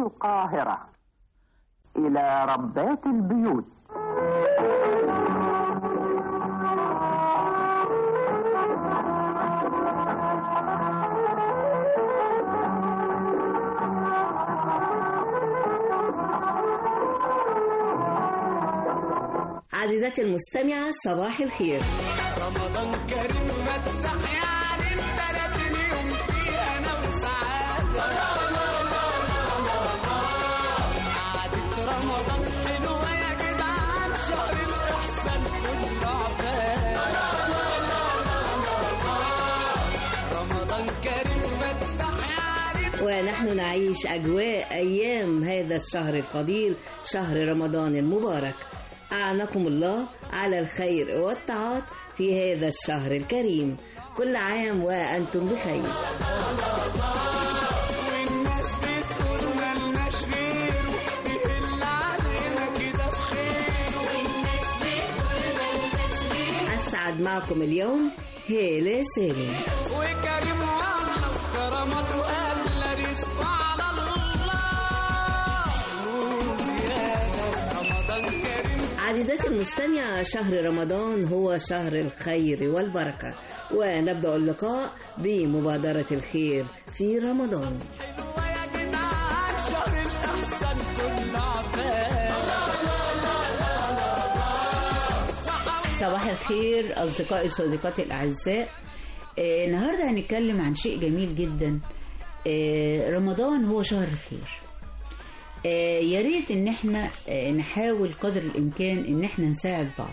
القاهرة إلى ربات البيوت عزيزتي المستمعة صباح الخير رمضان كريم فتح يا علم بلد اليوم فيه انا وسعادة قعدة رمضان حلوة يا جدعان شهر الإحسان كله عباد رمضان كريم فتح يا علم ونحن نعيش أجواء أيام هذا الشهر الفضيل شهر رمضان المبارك أعنكم الله على الخير والطاعات في هذا الشهر الكريم كل عام وأنتم بخير والناس بتقول ملناش غيره يهل علينا كده بخيره أسعد معكم اليوم هالة سالم وكريم والله كرمته قال رزقه على الله وزيادة رمضان كريم عزيزتي المستمعة شهر رمضان هو شهر الخير والبركة ونبدأ اللقاء بمبادرة الخير في رمضان حلوة يا جدعان شهر الإحسان كله عباد صباح الخير أصدقائي وصديقاتي الأعزاء آه، النهاردة هنتكلم عن شيء جميل جدا آه، رمضان هو شهر الخير آه، يا ريت ان احنا آه، نحاول قدر الامكان ان احنا نساعد بعض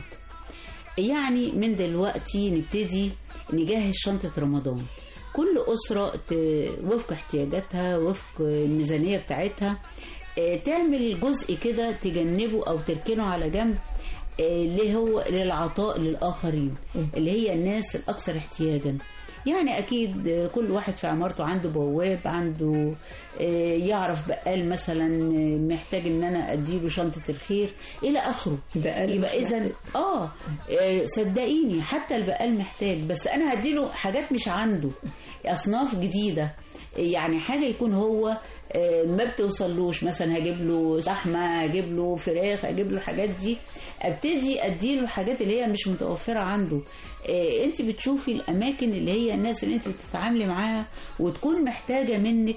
يعني من دلوقتي نبتدي نجهز شنطة رمضان كل أسرة ت- وفق احتياجاتها وفق الميزانية بتاعتها آه، تعمل جزء كده تجنبه أو تركنه على جنب آه، اللي هو للعطاء للآخرين اللي هي الناس الأكثر احتياجا يعني أكيد آه، كل واحد في عمارته عنده بواب عنده آه، يعرف بقال مثلا آه، محتاج ان انا اديله شنطة الخير الى اخره بقال يبقى مش اذا اه آه، صدقيني حتى البقال محتاج بس انا هديله حاجات مش عنده اصناف جديده يعني حاجه يكون هو آه، ما بتوصلوش مثلا هجيب له لحمه هجيب له فراخ هجيب له الحاجات دي ابتدي اديله الحاجات اللي هي مش متوفره عنده آه، انت بتشوفي الاماكن اللي هي الناس اللي انت بتتعاملي معاها وتكون محتاجه منك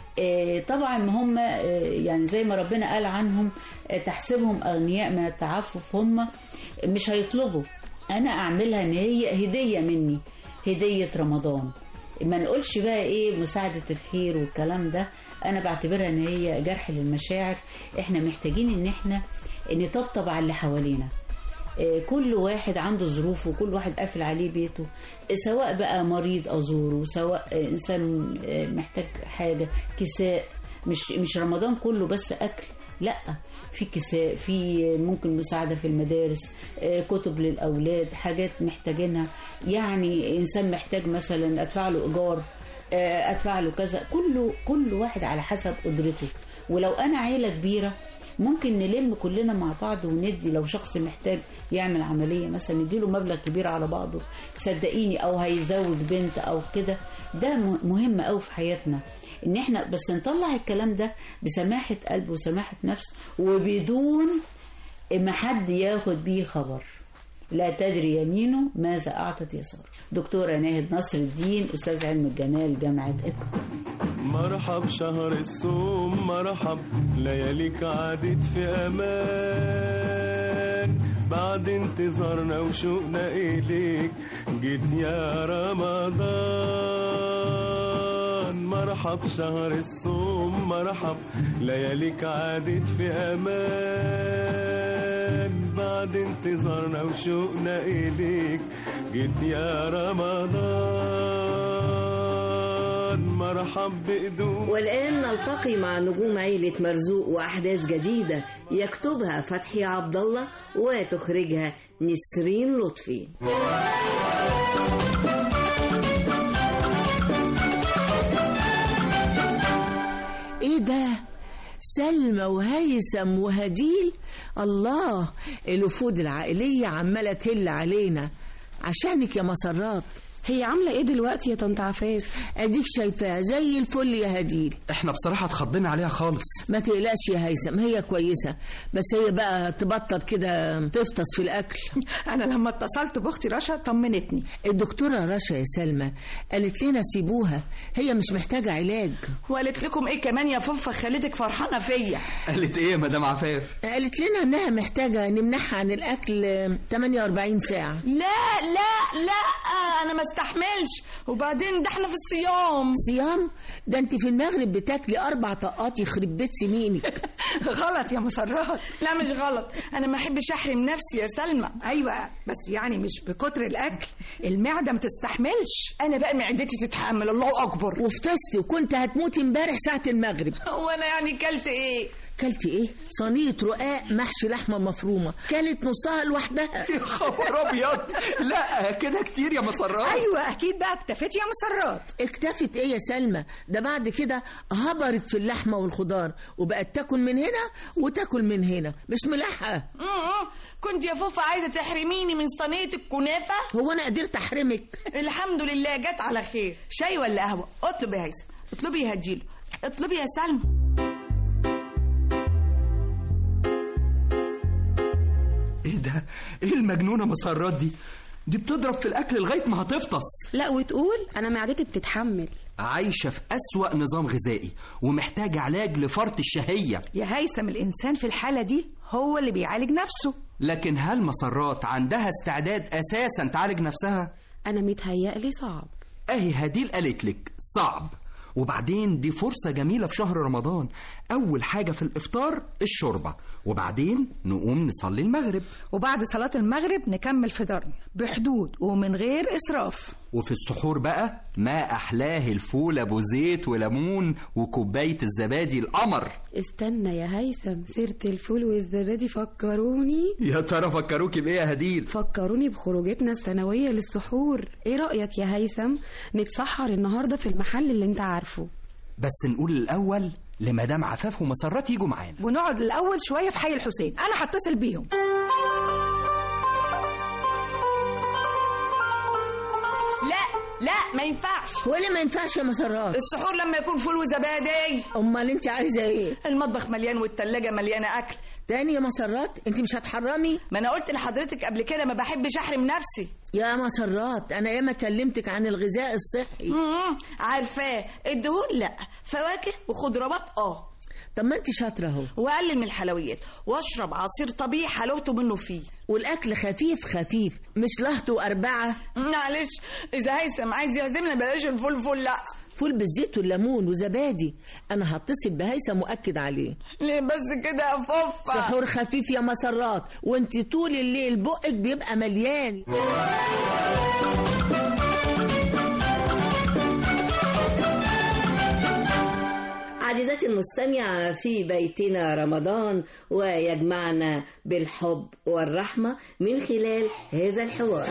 آه، طبعا ما هم آه، يعني زي ما ربنا قال عنهم آه، تحسبهم اغنياء من التعفف هم مش هيطلبوا انا اعملها ان هي هديه مني هديه رمضان ما نقولش بقى ايه مساعدة الخير والكلام ده انا بعتبرها ان هي جرح للمشاعر احنا محتاجين ان احنا نطبطب على اللي حوالينا آه، كل واحد عنده ظروفه وكل واحد قافل عليه بيته آه، سواء بقى مريض ازوره سواء آه، انسان آه، محتاج حاجه كساء مش مش رمضان كله بس اكل لا في كساء في ممكن مساعده في المدارس آه، كتب للاولاد حاجات محتاجينها يعني انسان محتاج مثلا ادفع له ايجار آه، ادفع له كذا كله كل واحد على حسب قدرته ولو انا عيله كبيره ممكن نلم كلنا مع بعض وندي لو شخص محتاج يعمل عملية مثلا نديله مبلغ كبير على بعضه صدقيني او هيزوج بنت او كده ده م- مهم قوي في حياتنا ان احنا بس نطلع الكلام ده بسماحة قلب وسماحة نفس وبدون ما حد ياخد بيه خبر لا تدري يمينه ماذا أعطت يساره دكتورة ناهد نصر الدين أستاذ علم الجمال جامعة إبكو مرحب شهر الصوم مرحب لياليك عادت في امان بعد انتظارنا وشوقنا اليك جيت يا رمضان مرحب شهر الصوم مرحب لياليك عادت في امان بعد انتظارنا وشوقنا اليك جيت يا رمضان مرحب بقدوم والآن نلتقي مع نجوم عيلة مرزوق وأحداث جديدة يكتبها فتحي عبد الله وتخرجها نسرين لطفي ايه ده سلمى وهيثم وهديل الله الوفود العائلية عمالة تهل علينا عشانك يا مسرات هي عامله ايه دلوقتي يا طنط عفاف اديك شايفاها زي الفل يا هديل احنا بصراحة اتخضينا عليها خالص ما تقلقش يا هيثم هي كويسة بس هي بقى تبطل كده تفطس في الأكل انا لما اتصلت باختي رشا طمنتني الدكتورة رشا يا سلمى قالت لنا سيبوها هي مش محتاجة علاج وقالت لكم ايه كمان يا فوفا خليتك فرحانه فيا قالت ايه يا مدام عفاف قالت لنا انها محتاجة نمنعها عن الأكل 48 ساعة لا لا لا انا ما استحملش وبعدين ده احنا في الصيام صيام ده انت في المغرب بتاكلي أربع طاقات يخرب بيت سمينك غلط يا مسرات لا مش غلط انا ما احبش احرم نفسي يا سلمى ايوه بس يعني مش بكتر الاكل المعده ما تستحملش انا بقى معدتي تتحمل الله اكبر وفتست وكنت هتموتي امبارح ساعة المغرب وانا يعني كلت ايه كلت ايه؟ صينية رقاق محشي لحمة مفرومة كلت نصها لوحدها يا خبر ابيض لا كده كتير يا مسرات ايوه اكيد بقى اكتفيت يا مسرات اكتفت ايه يا سلمى ده بعد كده هبرت في اللحمة والخضار وبقت تاكل من هنا وتاكل من هنا مش ملحقة مم. كنت يا فوفا عايزه تحرميني من صينيه الكنافه هو انا قدرت احرمك الحمد لله جت على خير شاي ولا قهوه اطلب يا هيثم اطلبي يا هديله اطلبي يا سلمى ايه ده ايه المجنونة مسرات دي دي بتضرب في الاكل لغاية ما هتفطس لا وتقول انا معدتي بتتحمل عايشة في أسوأ نظام غذائي ومحتاجة علاج لفرط الشهية يا هيثم الانسان في الحاله دي هو اللي بيعالج نفسه لكن هل مسرات عندها استعداد أساسا تعالج نفسها؟ انا متهيألي صعب أهي هديل قالت لك صعب وبعدين دي فرصة جميلة في شهر رمضان أول حاجة في الإفطار الشوربة وبعدين نقوم نصلي المغرب وبعد صلاه المغرب نكمل فطارنا بحدود ومن غير اسراف وفي السحور بقى ما أحلاه الفول أبو زيت وليمون وكوباية الزبادي القمر استنى يا هيثم سيرة الفول والزبادي فكروني يا ترى فكروكي بإيه يا هديل؟ فكروني بخروجتنا السنوية للسحور ايه رأيك يا هيثم نتسحر النهاردة في المحل اللي انت عارفه بس نقول الأول لمدام عفاف ومسرات يجوا معانا ونقعد الاول شويه في حي الحسين انا هتصل بيهم لا لا ما ينفعش ولا ما ينفعش يا مسرات السحور لما يكون فول وزبادي امال انت عايزه ايه المطبخ مليان والتلاجة مليانة أكل تاني يا مسرات انت مش هتحرمي ما أنا قلت لحضرتك قبل كده ما بحبش أحرم نفسي يا مسرات انا ياما كلمتك عن الغذاء الصحي مم، عارفاه الدهون لا فواكه وخضروات اه طب ما انت شاطره اهو واقلل من الحلويات واشرب عصير طبيعي حلاوته منه فيه والاكل خفيف خفيف مش لهط واربعه معلش اذا هيثم عايز يعزمنا بلاش الفول فول لا فول بالزيت والليمون وزبادي انا هتصل بهيثم واكد عليه ليه بس كده يا فوفا سحور خفيف يا مسرات وانت طول الليل بقك بيبقى مليان عزيزتي المستمعة في بيتنا رمضان ويجمعنا بالحب والرحمة من خلال هذا الحوار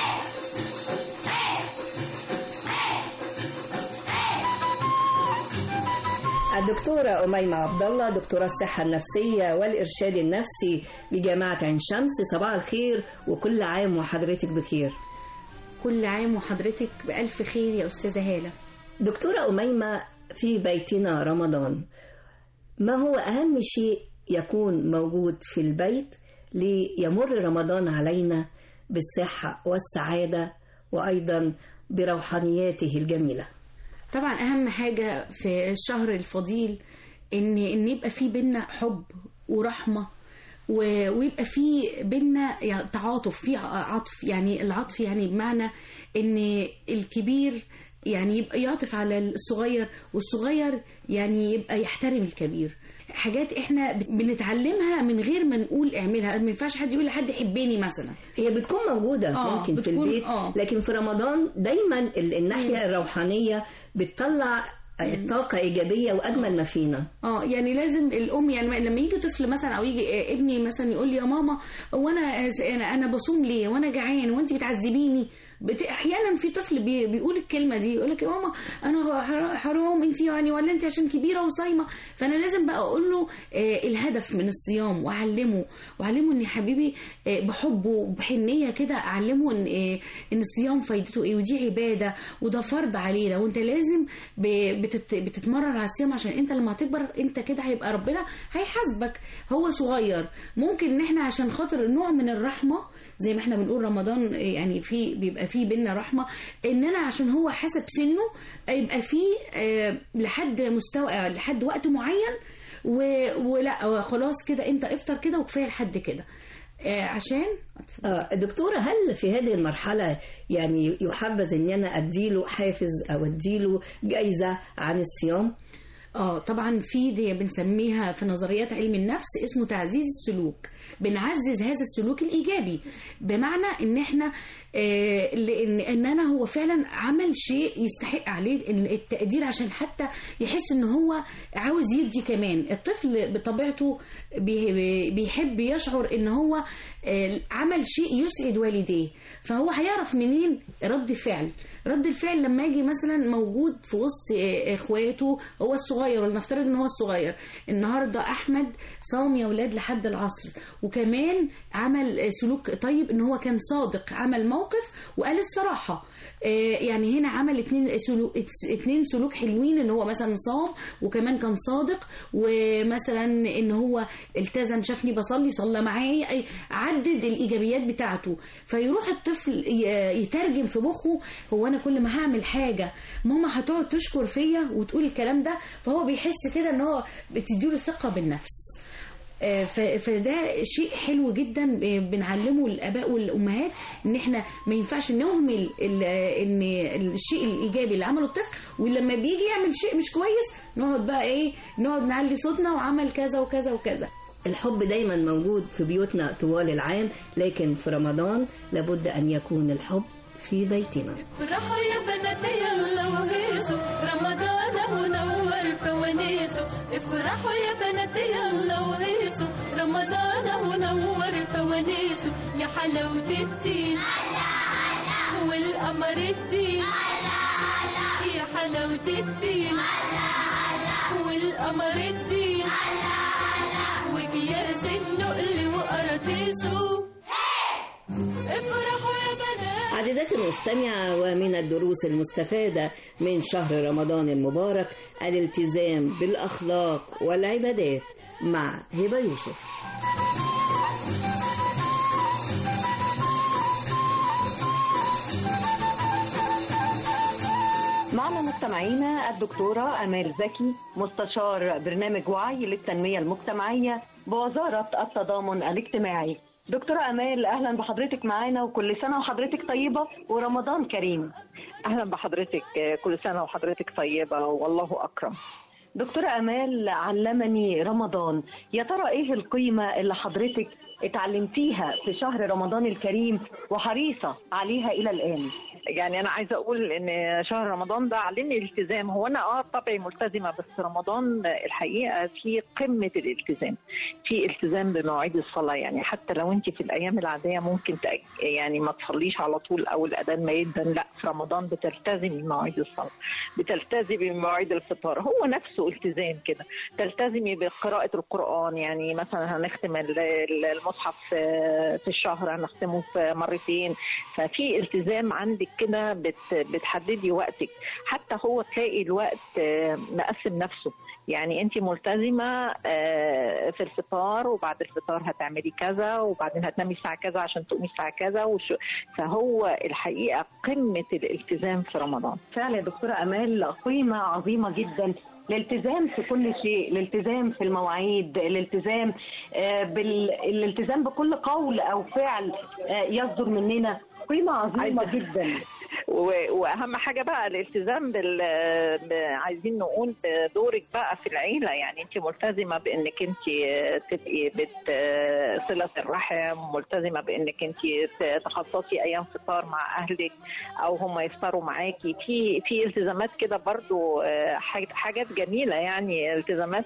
الدكتورة أميمة عبد الله دكتورة الصحة النفسية والإرشاد النفسي بجامعة عين شمس صباح الخير وكل عام وحضرتك بخير كل عام وحضرتك بألف خير يا أستاذة هالة دكتورة أميمة في بيتنا رمضان ما هو أهم شيء يكون موجود في البيت ليمر رمضان علينا بالصحة والسعادة وأيضا بروحانياته الجميلة طبعا أهم حاجة في الشهر الفضيل إن إن يبقى في بينا حب ورحمة و- ويبقى في بينا يعني تعاطف في عطف يعني العطف يعني بمعنى ان الكبير يعني يبقى يعطف على الصغير والصغير يعني يبقى يحترم الكبير حاجات احنا بنتعلمها من غير ما نقول اعملها ما ينفعش حد يقول لحد حبني مثلا هي بتكون موجودة آه، ممكن في بتكون- البيت آه. لكن في رمضان دايما ال- الناحية الروحانية بتطلع طاقة إيجابية وأجمل ما فينا اه يعني لازم الام يعني لما يجي طفل مثلا او يجي آه، ابني مثلا يقول لي يا ماما هو انا انا انا بصوم ليه وانا جعان وانت بتعذبيني بت... احيانا في طفل بي... بيقول الكلمه دي يقول لك يا ماما انا حر- حرام انت يعني ولا انت عشان كبيره وصايمه فانا لازم بقى اقول له آه الهدف من الصيام واعلمه واعلمه ان يا حبيبي آه بحبه وبحنيه كده اعلمه ان آه ان الصيام فايدته ايه ودي عباده وده فرض علينا وانت لازم ب... بتت... بتتمرن على الصيام عشان انت لما هتكبر انت كده هيبقى ربنا هيحاسبك هو صغير ممكن ان احنا عشان خاطر نوع من الرحمه زي ما احنا بنقول رمضان يعني في بيبقى فيه بينا رحمه ان انا عشان هو حسب سنه يبقى فيه آه، لحد مستوى آه، لحد وقت معين و- ولا خلاص كده انت افطر كده وكفايه لحد كده آه، عشان آه دكتورة هل في هذه المرحلة يعني يحبذ ان انا اديله حافز او اديله جايزة عن الصيام؟ اه طبعا في دي بنسميها في نظريات علم النفس اسمه تعزيز السلوك بنعزز هذا السلوك الايجابي بمعنى ان احنا آه لان ان انا هو فعلا عمل شيء يستحق عليه إن التقدير عشان حتى يحس ان هو عاوز يدي كمان الطفل بطبيعته بي- بيحب يشعر ان هو آه، عمل شيء يسعد والديه فهو هيعرف منين رد فعل رد الفعل لما يجي مثلا موجود في وسط آه، اخواته هو الصغير ولنفترض ان هو الصغير النهارده احمد صام يا ولاد لحد العصر وكمان عمل آه، سلوك طيب ان هو كان صادق عمل موقف وقال الصراحه آه، يعني هنا عمل اتنين سلوك اتنين سلوك حلوين ان هو مثلا صام وكمان كان صادق ومثلا ان هو التزم شافني بصلي صلى معايا أي- عدد الايجابيات بتاعته فيروح الطفل ي- يترجم في مخه هو انا كل ما هعمل حاجه ماما هتقعد تشكر فيا وتقول الكلام ده فهو بيحس كده ان هو بتديله ثقه بالنفس آه، ف- فده شيء حلو جدا آه، بنعلمه الاباء والامهات ان احنا ما ينفعش نهمل ال- ان الشيء الايجابي اللي عمله الطفل ولما بيجي يعمل شيء مش كويس نقعد بقى ايه نقعد نعلي صوتنا وعمل كذا وكذا وكذا الحب دايما موجود في بيوتنا طوال العام لكن في رمضان لابد ان يكون الحب في بيتنا افرحوا يا بنات يلا وهيصوا رمضان اهو نور فوانيسه افرحوا يا بنات يلا وهيصوا رمضان اهو نور فوانيسه يا حلاوة الدين والقمر الدين يا حلاوة الدين والقمر الدين وجياز النقل وقراطيسه افرحوا يا بنات عزيزاتي المستمعة ومن الدروس المستفادة من شهر رمضان المبارك الالتزام بالأخلاق والعبادات مع هبة يوسف معنا مستمعينا الدكتورة أمال زكي مستشار برنامج وعي للتنمية المجتمعية بوزارة التضامن الاجتماعي دكتورة أمال أهلا بحضرتك معانا وكل سنة وحضرتك طيبة ورمضان كريم اهلا بحضرتك كل سنه وحضرتك طيبه والله اكرم دكتورة أمال علمني رمضان يا ترى إيه القيمة اللي حضرتك اتعلمتيها في شهر رمضان الكريم وحريصة عليها إلى الآن يعني انا عايزه اقول ان شهر رمضان ده علمني الالتزام هو انا اه طبعي ملتزمه بس رمضان الحقيقه في قمه الالتزام في التزام بمواعيد الصلاه يعني حتى لو انت في الايام العاديه ممكن تأج... يعني ما تصليش على طول او الاذان ما يدن لا في رمضان بتلتزمي بمواعيد الصلاه بتلتزمي بمواعيد الفطار هو نفسه التزام كده تلتزمي بقراءه القران يعني مثلا هنختم ال- ال- المصحف في في الشهر هنختمه في مرتين ففي التزام عندك كده بت بتحددي وقتك حتى هو تلاقي الوقت آه، مقسم نفسه يعني انت ملتزمه آه، في الفطار وبعد الفطار هتعملي كذا وبعدين هتنامي الساعه كذا عشان تقومي الساعه كذا وش... فهو الحقيقه قمه الالتزام في رمضان فعلا يا دكتورة أمال قيمة عظيمة جدا الالتزام في كل شيء الالتزام في المواعيد الالتزام آه، بال... الالتزام بكل قول أو فعل آه، يصدر مننا قيمة عظيمة عايزة- جدا و- واهم حاجه بقى الالتزام بال ب- عايزين نقول بدورك بقى في العيله يعني انت ملتزمه بانك انت تبقي بت صله الرحم ملتزمه بانك انت تخصصي ايام فطار مع اهلك او هم يفطروا معاكي في في التزامات كده برضو آه، حاج- حاجات جميله يعني التزامات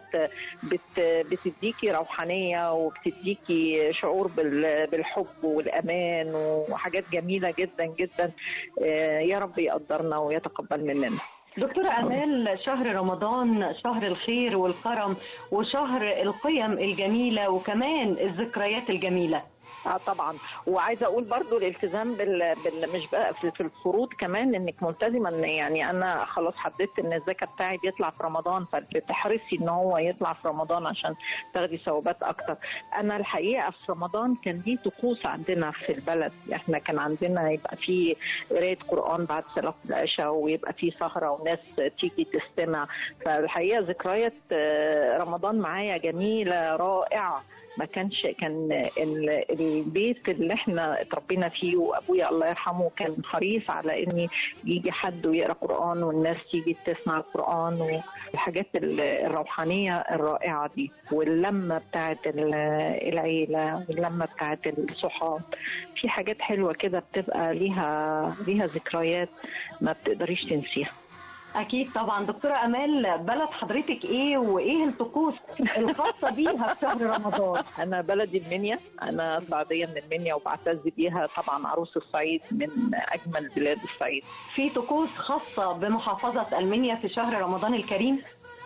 بت بتديكي روحانيه وبتديكي شعور بال- بالحب والامان وحاجات جميله جميله جدا جدا آه، يا رب يقدرنا ويتقبل مننا دكتورة أمال شهر رمضان شهر الخير والكرم وشهر القيم الجميلة وكمان الذكريات الجميلة اه طبعا وعايزه اقول برضو الالتزام بال... بال... مش بقى في... في الفروض كمان انك ملتزمه ان يعني انا خلاص حددت ان الزكاه بتاعي بيطلع في رمضان فبتحرصي ان هو يطلع في رمضان عشان تاخدي ثوابات اكتر انا الحقيقه في رمضان كان دي طقوس عندنا في البلد احنا كان عندنا يبقى في قرايه قران بعد صلاه العشاء ويبقى في سهره وناس تيجي تستمع فالحقيقه ذكريات آه، رمضان معايا جميله رائعه ما كانش كان ال- البيت اللي احنا اتربينا فيه وابويا الله يرحمه كان حريص على ان يجي حد ويقرا قران والناس تيجي تسمع القران والحاجات ال- الروحانيه الرائعه دي واللمه بتاعت ال- العيله واللمه بتاعت الصحاب في حاجات حلوه كده بتبقى ليها ليها ذكريات ما بتقدريش تنسيها أكيد طبعا دكتورة أمال بلد حضرتك إيه وإيه الطقوس الخاصة بيها في شهر رمضان انا بلدي المنيا انا صعيديه من المنيا وبعتز بيها طبعا عروس الصعيد من اجمل بلاد الصعيد في طقوس خاصة بمحافظة المنيا في شهر رمضان الكريم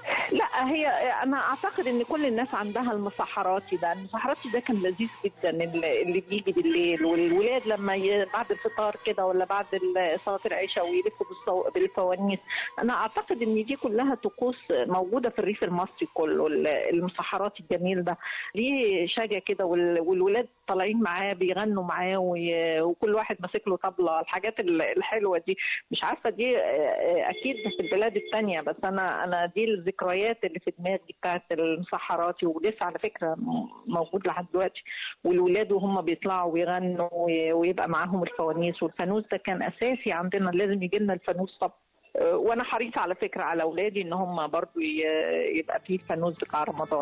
لا هي انا اعتقد ان كل الناس عندها المسحراتي ده المسحراتي ده كان لذيذ جدا اللي اللي بيجي بالليل والولاد لما ي... بعد الفطار كده ولا بعد ال- صلاه العشاء ويلفوا بالصو... بالفوانيس انا اعتقد ان دي كلها طقوس موجوده في الريف المصري كله ال- المسحراتي الجميل ده ليه شجا كده وال... والولاد طالعين معاه بيغنوا معاه وي... وكل واحد ماسك له طبله الحاجات ال- الحلوه دي مش عارفه دي آه، آه، اكيد في البلاد التانية بس انا انا دي الذكريات اللي في دماغي بتاعت المسحراتي ولسه على فكره م- موجود لحد دلوقتي والولاد وهم بيطلعوا ويغنوا وي- ويبقى معاهم الفوانيس والفانوس ده كان اساسي عندنا لازم يجي لنا الفانوس طب آه، وانا حريصه على فكره على اولادي ان هم برضو ي- يبقى فيه الفانوس بتاع رمضان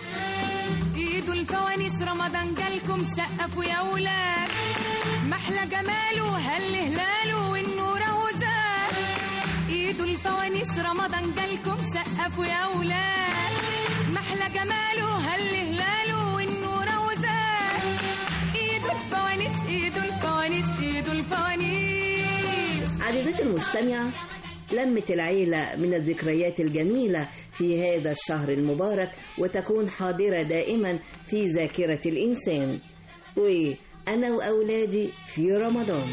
ايدوا الفوانيس رمضان جالكم سقفوا يا ولاد محلى جماله هل هلاله والنور اهو زاد ايدوا الفوانيس رمضان جالكم سقفوا يا ولاد محلى جماله هل هلاله والنور اهو زاد ايدوا الفوانيس ايدوا الفوانيس ايدوا الفوانيس عزيزتي المستمعة لمة العيلة من الذكريات الجميلة في هذا الشهر المبارك وتكون حاضرة دائما في ذاكرة الإنسان وأنا وأولادي في رمضان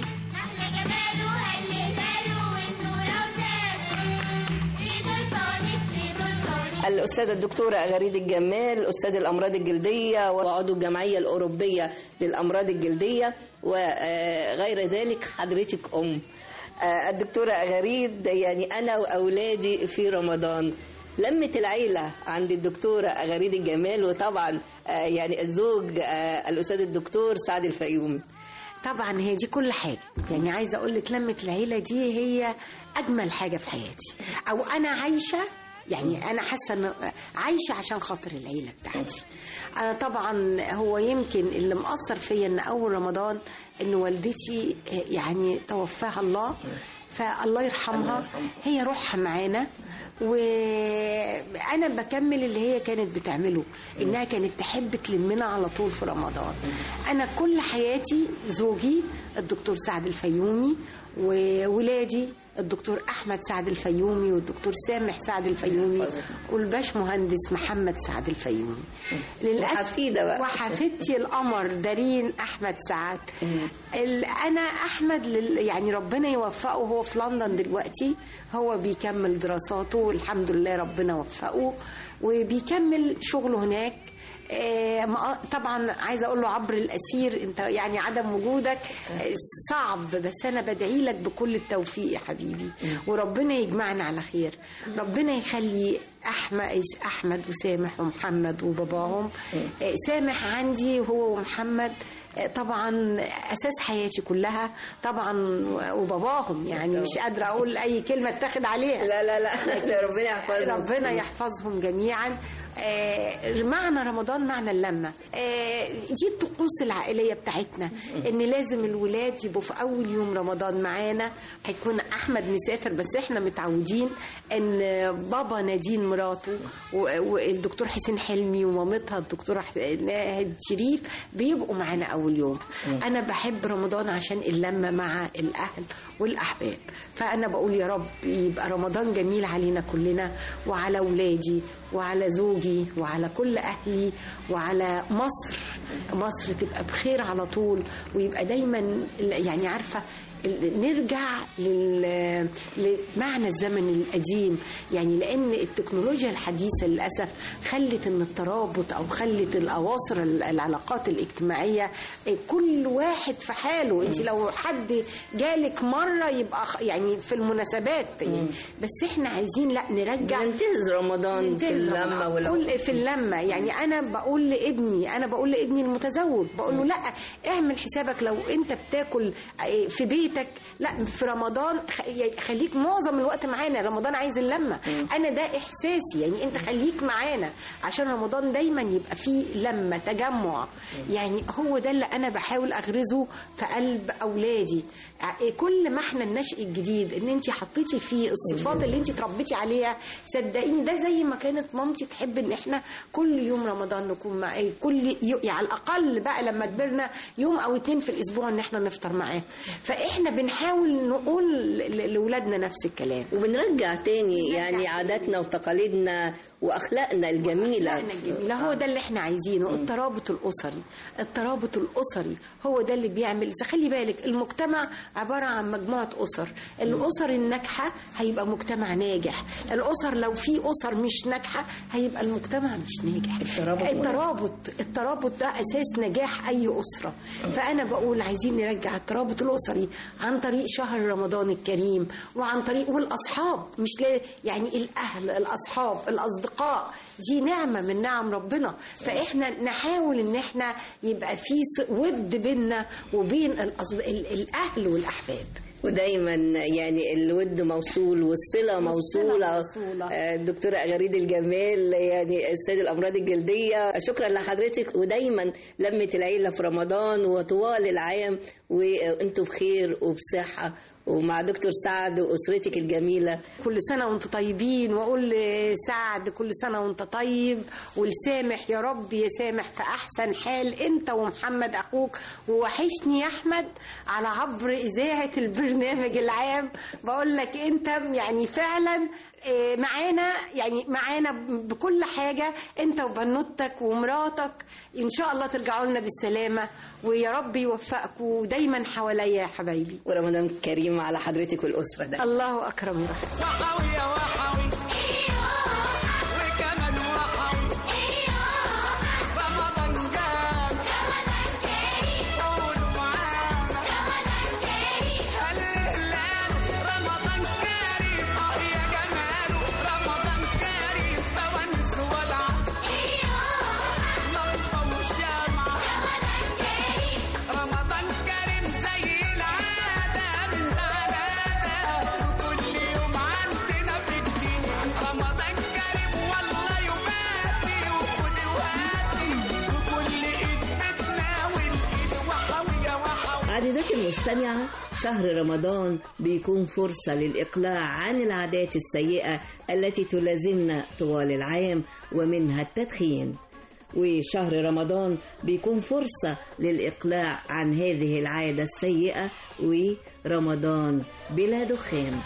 الأستاذة الدكتورة أغاريد الجمال أستاذ الأمراض الجلدية وعضو الجمعية الأوروبية للأمراض الجلدية وغير ذلك حضرتك أم آه، الدكتورة أغاريد يعني أنا وأولادي في رمضان لمة العيلة عند الدكتورة أغاريد الجمال وطبعا آه، يعني الزوج آه، الأستاذ الدكتور سعد الفيومي طبعا هي دي كل حاجة يعني عايزة أقول لك لمة العيلة دي هي أجمل حاجة في حياتي أو أنا عايشة يعني أنا حاسة إن عايشة عشان خاطر العيلة بتاعتي أنا طبعا هو يمكن اللي مأثر فيا إن أول رمضان إن والدتي يعني توفاها الله فالله يرحمها هي روحها معانا وانا بكمل اللي هي كانت بتعمله انها كانت تحب تلمنا على طول في رمضان انا كل حياتي زوجي الدكتور سعد الفيومي وولادي الدكتور احمد سعد الفيومي والدكتور سامح سعد الفيومي والباش مهندس محمد سعد الفيومي وحفيدة بقى. وحفيدتي القمر دارين احمد سعد ال- انا احمد لل... يعني ربنا يوفقه هو في لندن دلوقتي هو بيكمل دراساته والحمد لله ربنا وفقه وبيكمل شغله هناك آه، ما- طبعا عايزه اقول له عبر الاسير انت يعني عدم وجودك آه، صعب بس انا بدعي لك بكل التوفيق يا حبيبي وربنا يجمعنا على خير ربنا يخلي احمد احمد وسامح ومحمد وباباهم آه، سامح عندي هو ومحمد آه، طبعا اساس حياتي كلها طبعا وباباهم يعني مش قادره اقول اي كلمه اتاخد عليها لا لا لا ربنا يحفظهم ربنا يحفظهم جميعا جميعا آه، معنى رمضان معنى اللمة آه، دي الطقوس العائلية بتاعتنا ان لازم الولاد يبقوا في اول يوم رمضان معانا هيكون احمد مسافر بس احنا متعودين ان بابا نادين مراته و- والدكتور حسين حلمي ومامتها الدكتوره ح- ناهد شريف بيبقوا معانا اول يوم مم. انا بحب رمضان عشان اللمه مع الاهل والاحباب فانا بقول يا رب يبقى رمضان جميل علينا كلنا وعلى اولادي وعلى زوجي وعلى كل اهلي وعلى مصر مصر تبقى بخير على طول ويبقى دايما يعني عارفه ال- نرجع لل- لمعنى الزمن القديم يعني لان التكنولوجيا الحديثه للاسف خلت ان الترابط او خلت الاواصر ال- العلاقات الاجتماعيه كل واحد في حاله انت لو حد جالك مره يبقى خ- يعني في المناسبات يعني بس احنا عايزين لا نرجع ننتهز رمضان في ننتهز اللمة رمضان. والعمر. كل في اللمه يعني انا بقول لابني انا بقول لابني المتزوج بقول له لا اعمل حسابك لو انت بتاكل في بيتك لا في رمضان خ- يعني خليك معظم الوقت معانا رمضان عايز اللمه انا ده احساسي يعني انت خليك معانا عشان رمضان دايما يبقى فيه لمه تجمع يعني هو ده اللي انا بحاول اغرزه في قلب اولادي ع- كل ما احنا النشء الجديد ان انت حطيتي فيه الصفات اللي انت تربيتي عليها صدقيني ده زي ما كانت مامتي تحب ان احنا كل يوم رمضان نكون مع كل يو يعني على الاقل بقى لما كبرنا يوم او اتنين في الاسبوع ان احنا نفطر معاه فاحنا بنحاول نقول ل- لاولادنا نفس الكلام وبنرجع تاني يعني عاداتنا وتقاليدنا واخلاقنا الجميله أخلاقنا الجميلة هو ده اللي احنا عايزينه الترابط الأسري الترابط الأسري هو ده اللي بيعمل خلي بالك المجتمع عبارة عن مجموعة أسر الأسر الناجحة هيبقى مجتمع ناجح الأسر لو في أسر مش ناجحة هيبقى المجتمع مش ناجح الترابط الترابط الترابط ده أساس نجاح أي أسرة فأنا بقول عايزين نرجع الترابط الأسري عن طريق شهر رمضان الكريم وعن طريق والأصحاب مش لا يعني الأهل الأصحاب الأصدقاء دي نعمة من نعم ربنا فإحنا نحاول إن إحنا يبقى في س- ود بيننا وبين الأصد... ال- الأهل والأحباب ودايما يعني الود موصول والصله موصوله موصولة. آه، الدكتوره اغاريد الجمال يعني السيد الامراض الجلديه شكرا لحضرتك ودايما لمه العيله في رمضان وطوال العام وانتم بخير وبصحه ومع دكتور سعد واسرتك الجميله كل سنة وانت طيبين واقول لسعد كل سنة وانت طيب والسامح يا رب يا سامح في احسن حال انت ومحمد اخوك ووحشني يا احمد على عبر اذاعة البرنامج العام بقول لك انت يعني فعلا آه، معانا يعني معانا بكل حاجة انت وبنوتك ومراتك ان شاء الله ترجعوا لنا بالسلامة ويا رب يوفقكم ودايما حواليا يا حبايبي ورمضان كريم على حضرتك والاسره ده الله اكرم ورحمة وحوي يا وحوي وكمان وحوي رمضان جاي قولوا معانا هلال رمضان كريم اه يا جماله رمضان كريم فوانس ولعة لمبة وشمعة رمضان كريم زي العادة من العادة وكل يوم عندنا في الدين رمضان كريم والله يباتي وخد وهاتي وكل ايد بتناول ايد وحوي يا وحوي عزيزتي المستمعة شهر رمضان بيكون فرصة للإقلاع عن العادات السيئة التي تلازمنا طوال العام ومنها التدخين وشهر رمضان بيكون فرصة للإقلاع عن هذه العادة السيئة ورمضان بلا دخان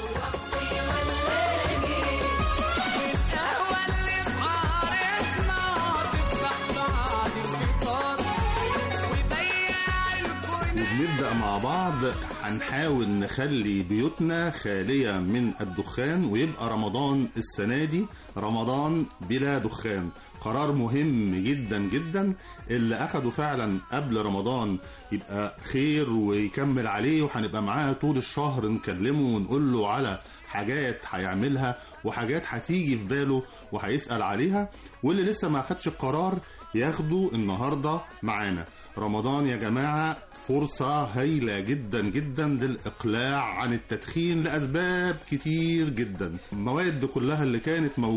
القهوة اللي بعارفنا تفتح بعد الفطار وبياع الكل وبنبدأ مع بعض هنحاول نخلي بيوتنا خالية من الدخان ويبقى رمضان السنة دي رمضان بلا دخان قرار مهم جدا جدا اللي أخده فعلا قبل رمضان يبقى خير ويكمل عليه وهنبقى معاه طول الشهر نكلمه ونقول له على حاجات هيعملها وحاجات هتيجي في باله وهيسأل عليها واللي لسه ما أخدش القرار ياخده النهاردة معانا رمضان يا جماعة فرصة هايلة جدا جدا للإقلاع عن التدخين لأسباب كتير جدا المواد كلها اللي كانت موجودة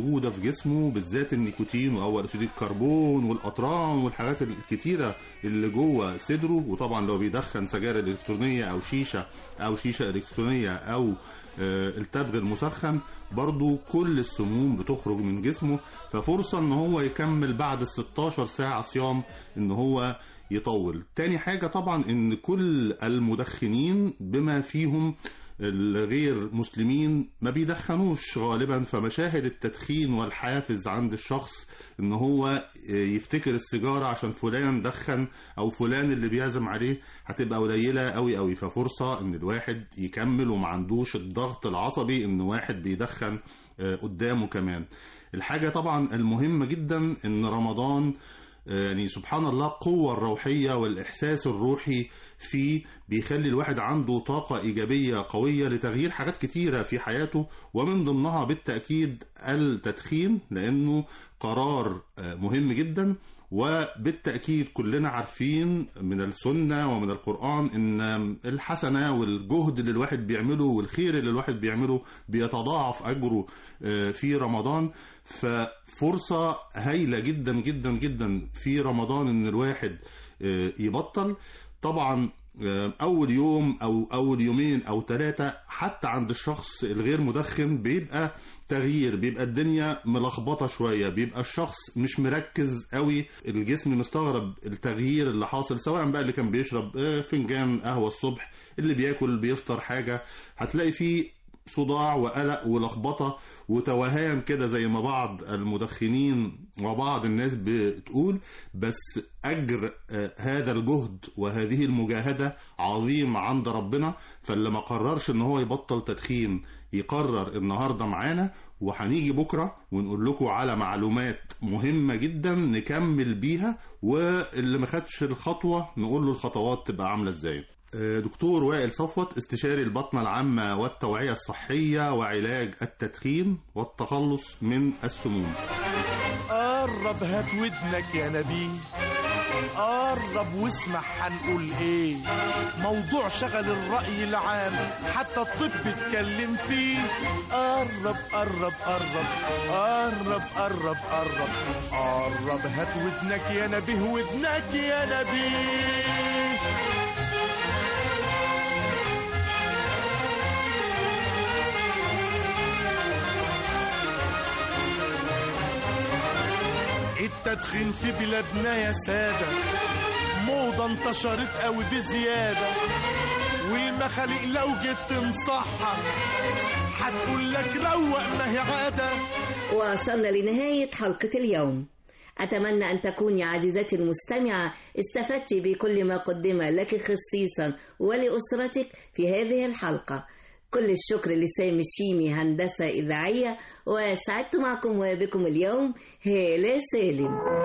موجوده في جسمه بالذات النيكوتين واول اكسيد الكربون والاطران والحاجات الكتيره اللي جوه صدره وطبعا لو بيدخن سجاير الكترونيه او شيشه او شيشه الكترونيه او آه، التبغ المسخن برضو كل السموم بتخرج من جسمه ففرصة ان هو يكمل بعد ال 16 ساعة صيام ان هو يطول تاني حاجة طبعا ان كل المدخنين بما فيهم الغير مسلمين ما بيدخنوش غالبا فمشاهد التدخين والحافز عند الشخص ان هو يفتكر السيجاره عشان فلان دخن او فلان اللي بيعزم عليه هتبقى قليله قوي قوي ففرصه ان الواحد يكمل وما عندوش الضغط العصبي ان واحد بيدخن آه، قدامه كمان الحاجه طبعا المهمه جدا ان رمضان آه، يعني سبحان الله القوة الروحية والإحساس الروحي فيه بيخلي الواحد عنده طاقة إيجابية قوية لتغيير حاجات كتيرة في حياته ومن ضمنها بالتأكيد التدخين لأنه قرار آه، مهم جدا وبالتأكيد كلنا عارفين من السنة ومن القرآن إن الحسنة والجهد اللي الواحد بيعمله والخير اللي الواحد بيعمله بيتضاعف أجره آه، في رمضان ففرصة هايلة جدا جدا جدا في رمضان إن الواحد آه، يبطل طبعا آه، أول يوم أو أول يومين أو ثلاثة حتى عند الشخص الغير مدخن بيبقى تغيير بيبقى الدنيا ملخبطه شويه بيبقى الشخص مش مركز قوي الجسم مستغرب التغيير اللي حاصل سواء بقى اللي كان بيشرب آه، فنجان قهوه الصبح اللي بياكل بيفطر حاجه هتلاقي فيه صداع وقلق ولخبطه وتوهان كده زي ما بعض المدخنين وبعض الناس بتقول بس اجر آه، هذا الجهد وهذه المجاهده عظيم عند ربنا فاللي ما قررش ان هو يبطل تدخين يقرر النهارده معانا وهنيجي بكره ونقول لكم على معلومات مهمه جدا نكمل بيها واللي ما خدش الخطوه نقول له الخطوات تبقى عامله ازاي. آه، دكتور وائل صفوت استشاري البطنه العامه والتوعيه الصحيه وعلاج التدخين والتخلص من السموم. قرب هات ودنك يا نبيل قرب واسمع هنقول ايه موضوع شغل الرأي العام حتى الطب اتكلم فيه قرب قرب قرب قرب قرب قرب قرب هات ودنك يا نبيه ودنك يا نبيه التدخين في بلادنا يا سادة موضة انتشرت قوي بزيادة والمخاليق لو جيت تنصحها هتقول لك روق ما هي عادة وصلنا لنهاية حلقة اليوم أتمنى أن تكوني عزيزتي المستمعة استفدت بكل ما قدم لك خصيصا ولأسرتك في هذه الحلقة كل الشكر لسامي الشيمي هندسة إذاعية وسعدت معكم وبكم اليوم هالة سالم